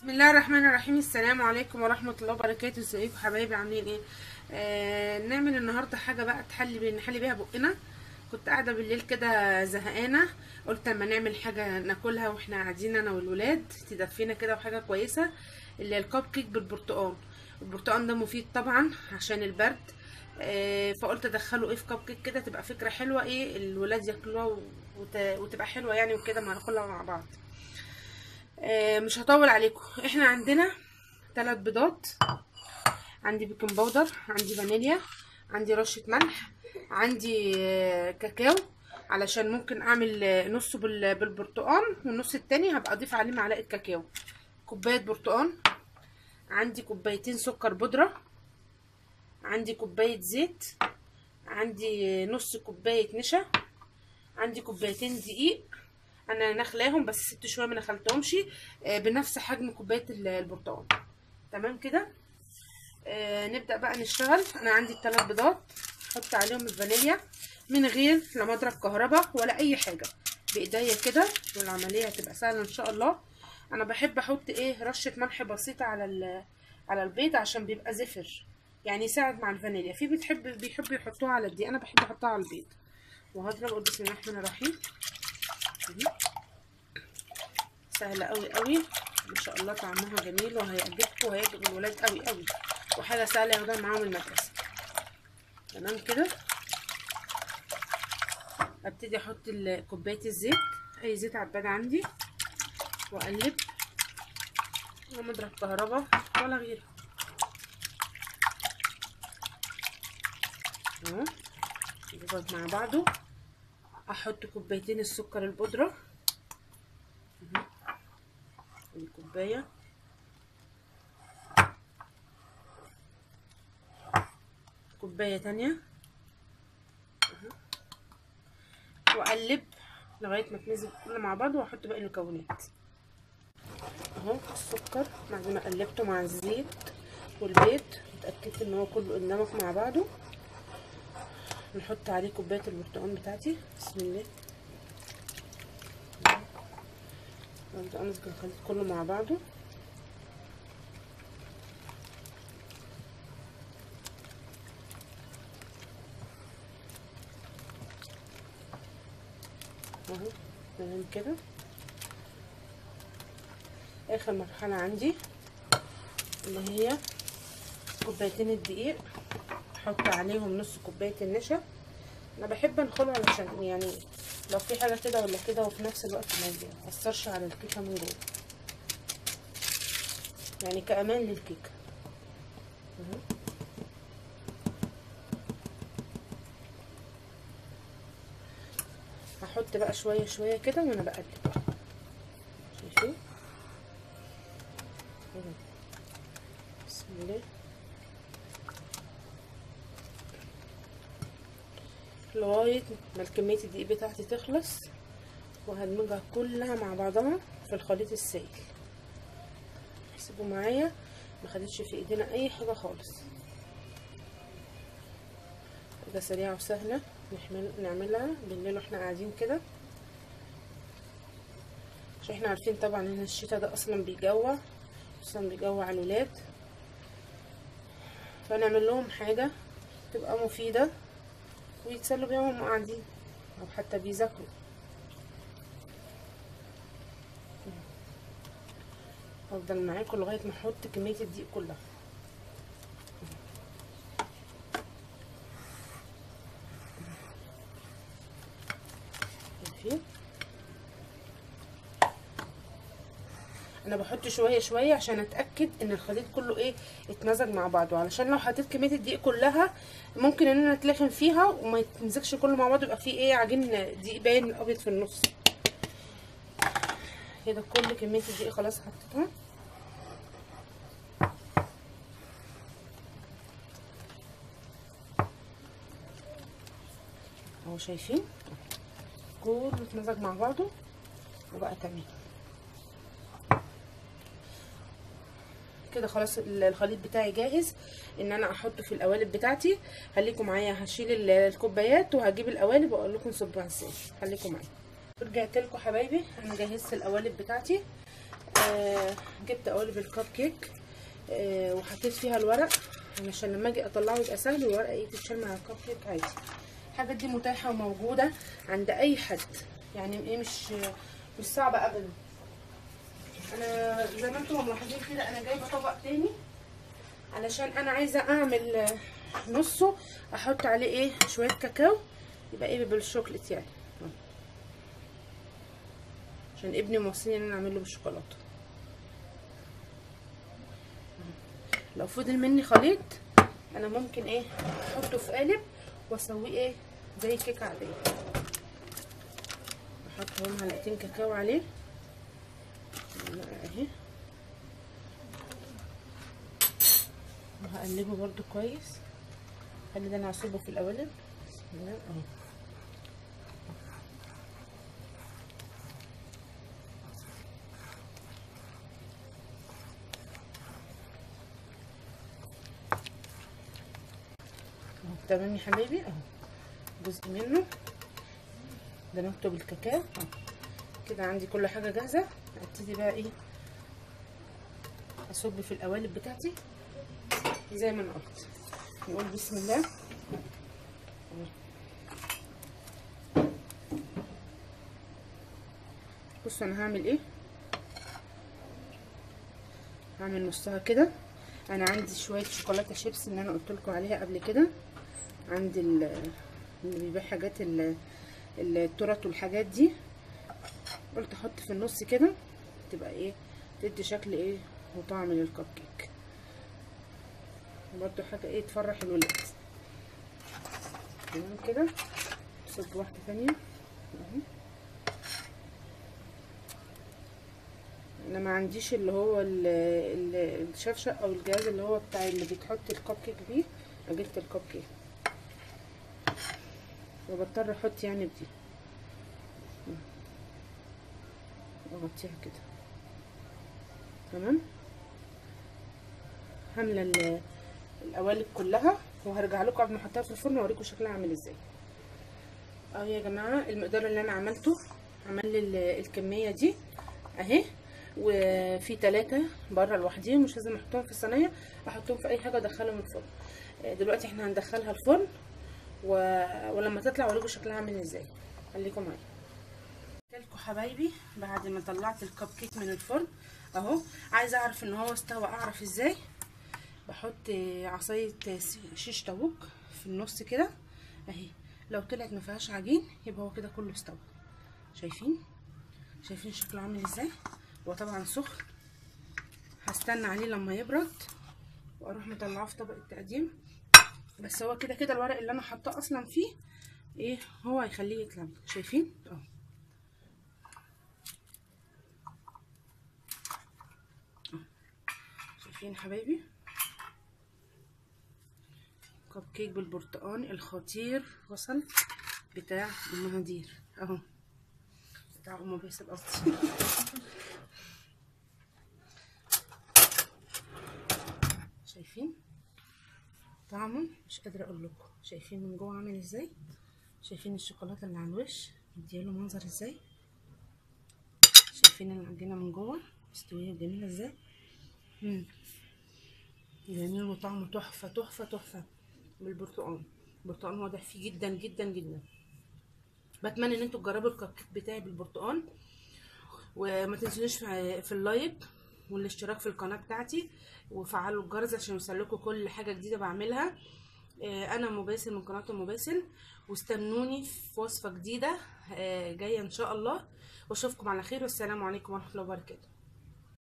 بسم الله الرحمن الرحيم السلام عليكم ورحمة الله وبركاته ازيكم حبايبي عاملين ايه آه نعمل النهاردة حاجة بقى تحلي بي- نحلي بيها بقنا كنت قاعدة بالليل كده زهقانة قلت اما نعمل حاجة ناكلها واحنا قاعدين انا والولاد تدفينا كده وحاجة كويسة اللي هي الكب كيك بالبرتقال البرتقال ده مفيد طبعا عشان البرد آه فقلت ادخله ايه في كب كيك كده تبقى فكرة حلوة ايه الولاد ياكلوها وت- وتبقى حلوة يعني وكده ما ناكلها مع بعض آه، مش هطول عليكم احنا عندنا ثلاث بيضات عندي بيكنج باودر عندي فانيليا عندي رشة ملح عندي آه، كاكاو علشان ممكن اعمل آه، نصه بال- بالبرتقال والنص التاني هبقى اضيف عليه معلقة كاكاو كوباية برتقال عندي كوبايتين سكر بودرة عندي كوباية زيت عندي نص كوباية نشا عندي كوبايتين دقيق انا نخلاهم بس سبت شويه ما نخلتهمش آه، بنفس حجم كوبايه ال- البرتقال تمام كده آه، نبدا بقى نشتغل انا عندي الثلاث بيضات احط عليهم الفانيليا من غير لا مضرب كهرباء ولا اي حاجه بايديا كده والعمليه هتبقى سهله ان شاء الله انا بحب احط ايه رشه ملح بسيطه على ال- على البيض عشان بيبقى زفر يعني يساعد مع الفانيليا في بتحب بيحبوا يحطوها على الدقيق انا بحب احطها على البيض وهضرب اقول بسم الله الرحمن الرحيم سهله قوي قوي ما شاء الله طعمها جميل وهيعجبكم وهيعجب الولاد قوي قوي وحاجه سهله ياخدوها معاهم المدرسه تمام كده ابتدي احط ال- كوبايه الزيت اي زيت عباد عندي واقلب لا مضرب كهرباء ولا غيره اهو يضرب مع بعضه احط كوبايتين السكر البودره الكوباية كوباية تانية أهو. واقلب لغاية ما تنزل كله مع بعض واحط باقي المكونات اهو السكر بعد ما قلبته مع الزيت والبيض اتأكدت ان هو كله اندمج مع بعضه نحط عليه كوباية البرتقال بتاعتي بسم الله ابدا امسك الخليط كله مع بعضه اهو تمام كده اخر مرحله عندي اللي هي كوبايتين الدقيق احط عليهم نص كوبايه النشا انا بحب انخله علشان يعني لو في حاجه كده ولا كده وفي نفس الوقت ما يأثرش على الكيكه من جوه يعني كأمان للكيكه اهو. هحط بقى شويه شويه كده وانا بقلب شايفين اهو. بسم الله لغايه ما كميه الدقيق بتاعتي تخلص وهدمجها كلها مع بعضها في الخليط السائل احسبوا معايا ما خدتش في ايدينا اي حاجه خالص حاجه سريعه وسهله نحمل نعملها بالليل واحنا قاعدين كده عشان احنا عارفين طبعا ان الشتا ده اصلا بيجوع اصلا بيجوع الولاد فنعمل لهم حاجه تبقى مفيده ويتسلوا بيها وهم قاعدين او حتى بيذاكروا افضل معاكم لغايه ما احط كميه الدقيق كلها شايفين انا بحط شويه شويه عشان اتاكد ان الخليط كله ايه اتمزج مع بعضه علشان لو حطيت كميه الدقيق كلها ممكن ان انا اتلخم فيها وما يتمزجش كله مع بعضه يبقى فيه ايه عجين دقيق باين ابيض في النص كده كل كميه الدقيق خلاص حطيتها اهو شايفين كله اتمزج مع بعضه وبقى تمام كده خلاص الخليط بتاعي جاهز ان انا احطه في القوالب بتاعتي خليكم معايا هشيل ال- الكوبايات وهجيب القوالب واقول لكم نصبها ازاي خليكم معايا رجعت لكم حبايبي انا جهزت القوالب بتاعتي آه جبت قوالب الكب كيك آه وحطيت فيها الورق علشان لما اجي اطلعه يبقى سهل والورقه ايه تتشال مع الكب كيك عادي الحاجات دي متاحه وموجوده عند اي حد يعني ايه مش مش صعبه ابدا انا زي ما انتم ملاحظين كده انا جايبه طبق تاني علشان انا عايزه اعمل نصه احط عليه ايه شويه كاكاو يبقى ايه بالشوكليت يعني عشان ابني موصيني ان انا اعمل له بالشوكولاته لو فضل مني خليط انا ممكن ايه احطه في قالب واسويه ايه زي كيكه عاديه احط هون معلقتين كاكاو عليه اهي وهقلبه برده كويس خلي ده انا هصبه في القوالب بسم الله اهو تمام يا حبايبي اهو جزء منه ده نكتب الكاكاو اهو كده عندي كل حاجه جاهزه هبتدي بقى ايه اصب في القوالب بتاعتي زي ما انا قلت نقول بسم الله بصوا انا هعمل ايه هعمل نصها كده انا عندي شويه شوكولاته شيبس اللي انا قلت لكم عليها قبل كده عند اللي بيبيع حاجات التورت والحاجات دي قلت احط في النص كده تبقى ايه تدي شكل ايه وطعم للكب كيك برضو حاجه ايه تفرح الولاد تمام كده صب واحده ثانيه اهي انا ما عنديش اللي هو الشفشق او الجهاز اللي هو بتاع اللي بتحط الكب كيك بيه جبت الكب كيك وبضطر احط يعني بدي اغطيها كده تمام هامله القوالب كلها وهرجع لكم قبل ما احطها في الفرن واوريكم شكلها عامل ازاي اهو يا جماعه المقدار اللي انا عملته عمل لي الكميه دي اهي وفي ثلاثة بره لوحديهم مش لازم احطهم في الصينيه احطهم في اي حاجه ادخلهم الفرن دلوقتي احنا هندخلها الفرن و... ولما تطلع اوريكم شكلها عامل ازاي خليكم معايا لكم حبايبي بعد ما طلعت الكب كيك من الفرن اهو عايزه اعرف ان هو استوى اعرف ازاي بحط عصايه شيش طاووق في النص كده اهي لو طلعت ما فيهاش عجين يبقى هو كده كله استوى شايفين شايفين شكله عامل ازاي هو طبعا سخن هستنى عليه لما يبرد واروح مطلعاه في طبق التقديم بس هو كده كده الورق اللي انا حاطاه اصلا فيه ايه هو هيخليه يطلع شايفين اهو شايفين حبايبي كب كيك بالبرتقال الخطير وصل بتاع المهادير اهو بتاع ام باسل قصدي شايفين طعمه مش قادره اقول لكم شايفين من جوه عامل ازاي شايفين الشوكولاته اللي على الوش مدياله منظر ازاي شايفين العجينه من جوه مستويه جميله ازاي امم جميل وطعمه تحفه تحفه تحفه بالبرتقال البرتقال واضح فيه جدا جدا جدا بتمنى ان انتوا تجربوا الكب كيك بتاعي بالبرتقال وما تنسونيش في اللايك والاشتراك في القناه بتاعتي وفعلوا الجرس عشان يوصلكم كل حاجه جديده بعملها انا مباسل من قناه مباسل واستنوني في وصفه جديده جايه ان شاء الله واشوفكم على خير والسلام عليكم ورحمه الله وبركاته